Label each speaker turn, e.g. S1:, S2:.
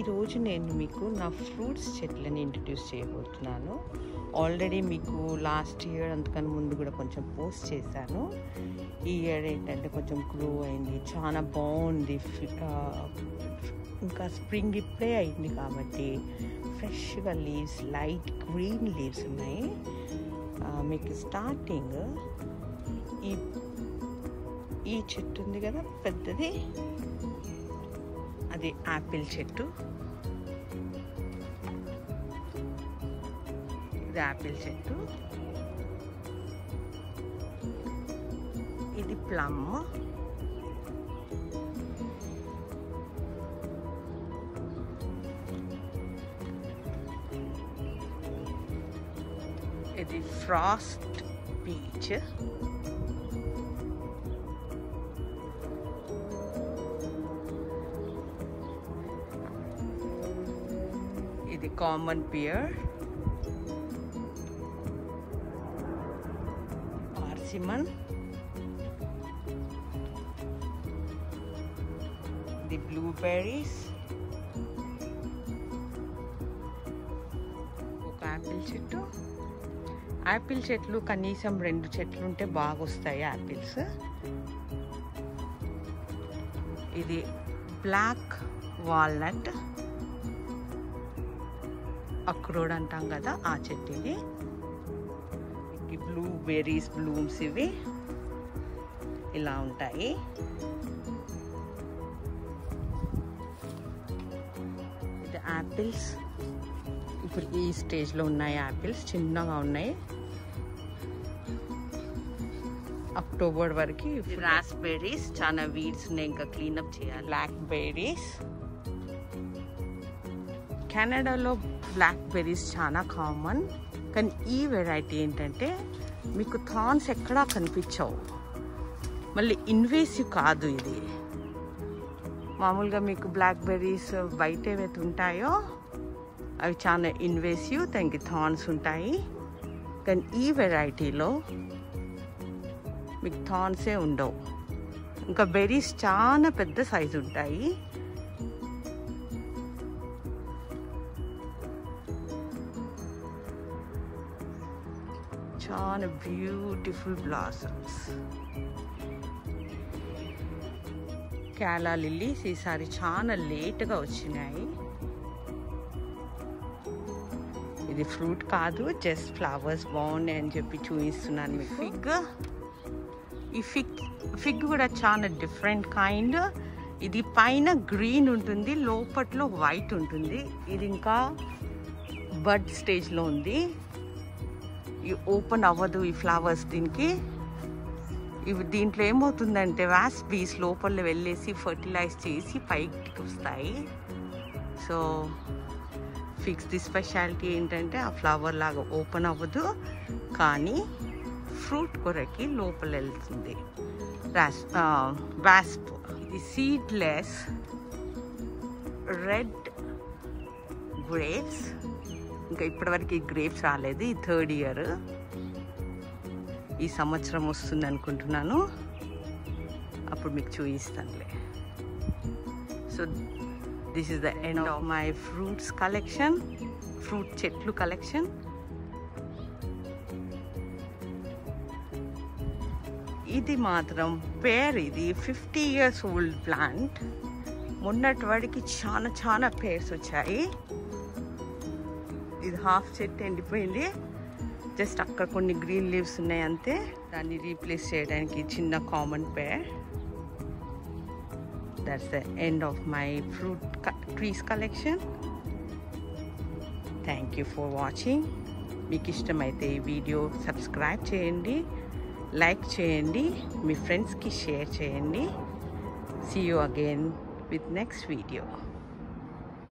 S1: ఈరోజు నేను మీకు నా ఫ్రూట్స్ చెట్లని ఇంట్రడ్యూస్ చేయబోతున్నాను ఆల్రెడీ మీకు లాస్ట్ ఇయర్ అంతకన్నా ముందు కూడా కొంచెం పోస్ట్ చేశాను ఈ ఇయర్ ఏంటంటే కొంచెం గ్రో అయింది చాలా బాగుంది ఫి- ఆ, ఇంకా స్ప్రింగ్ ఇప్పుడే అయింది కాబట్టి ఫ్రెష్గా లీవ్స్ లైట్ గ్రీన్ లీవ్స్ ఉన్నాయి ఆ, మీకు స్టార్టింగ్ ఈ ఈ చెట్టు ఉంది కదా పెద్దది అది యాపిల్ చెట్టు ఇది యాపిల్ చెట్టు ఇది ప్లమ్ ఇది ఫ్రాస్ట్ పీచ్ ఇది కామన్ పియర్ పార్సిమన్ ఇది బ్లూబెర్రీస్ ఒక యాపిల్ చెట్టు యాపిల్ చెట్లు కనీసం రెండు చెట్లు ఉంటే బాగా వస్తాయి యాపిల్స్ ఇది బ్లాక్ వాల్నట్ అక్రోడ్ అంటాం కదా ఆ చెట్టు ఇది ఈ బ్లూ బెర్రీస్ బ్లూమ్స్ ఇవి ఇలా ఉంటాయి ఇది యాపిల్స్ ఇప్పుడు ఈ స్టేజ్లో ఉన్నాయి యాపిల్స్ చిన్నగా ఉన్నాయి అక్టోబర్ వరకు రాస్బెర్రీస్ చాలా వీడ్స్ ఉన్నాయి ఇంకా క్లీనప్ చేయాలి బ్లాక్ బెర్రీస్ కెనడాలో బ్లాక్ బెర్రీస్ చాలా కామన్ కానీ ఈ వెరైటీ ఏంటంటే మీకు థాన్స్ ఎక్కడా కనిపించవు మళ్ళీ ఇన్వేసివ్ కాదు ఇది మామూలుగా మీకు బ్లాక్ బెర్రీస్ బయట ఏవైతే ఉంటాయో అవి చాలా ఇన్వేసివ్ దానికి థాన్స్ ఉంటాయి కానీ ఈ వెరైటీలో మీకు థాన్సే ఉండవు ఇంకా బెర్రీస్ చాలా పెద్ద సైజు ఉంటాయి చాలా బ్యూటిఫుల్ బ్లాసమ్స్ కేరళ లిల్లీస్ ఈసారి చాలా లేట్గా వచ్చినాయి ఇది ఫ్రూట్ కాదు జస్ట్ ఫ్లవర్స్ బాగున్నాయి అని చెప్పి చూపిస్తున్నాను మీకు ఫిగ్ ఈ ఫిగ్ ఫిగ్ కూడా చాలా డిఫరెంట్ కైండ్ ఇది పైన గ్రీన్ ఉంటుంది లోపట్లో వైట్ ఉంటుంది ఇది ఇంకా బడ్ స్టేజ్లో ఉంది ఈ ఓపెన్ అవ్వదు ఈ ఫ్లవర్స్ దీనికి ఇవి దీంట్లో ఏమవుతుందంటే వ్యాస్ బీస్ లోపల వెళ్ళేసి ఫర్టిలైజ్ చేసి పైకి వస్తాయి సో ఫిక్స్ ది స్పెషాలిటీ ఏంటంటే ఆ ఫ్లవర్ లాగా ఓపెన్ అవ్వదు కానీ ఫ్రూట్ కొరకి లోపల వెళ్తుంది రాస్ వ్యాస్ప్ ఇది సీడ్లెస్ రెడ్ గ్రేప్స్ ఇంకా ఇప్పటివరకు ఈ గ్రేప్స్ రాలేదు ఈ థర్డ్ ఇయర్ ఈ సంవత్సరం వస్తుంది అనుకుంటున్నాను అప్పుడు మీకు చూపిస్తానులే so this is the end of my fruits collection fruit చెట్లు కలెక్షన్ ఇది మాత్రం పేర్ ఇది ఫిఫ్టీ ఇయర్స్ ఓల్డ్ ప్లాంట్ మొన్నటి వాడికి చాలా చాలా పేర్స్ వచ్చాయి ఇది హాఫ్ చెట్టు ఎండిపోయింది జస్ట్ అక్కడ కొన్ని గ్రీన్ లీవ్స్ ఉన్నాయి అంతే దాన్ని రీప్లేస్ చేయడానికి చిన్న common pear that's the end of my fruit trees collection thank you for watching మీకు ఇష్టమైతే ఈ వీడియో సబ్స్క్రైబ్ చేయండి లైక్ చేయండి మీ ఫ్రెండ్స్కి షేర్ చేయండి see you again with next video.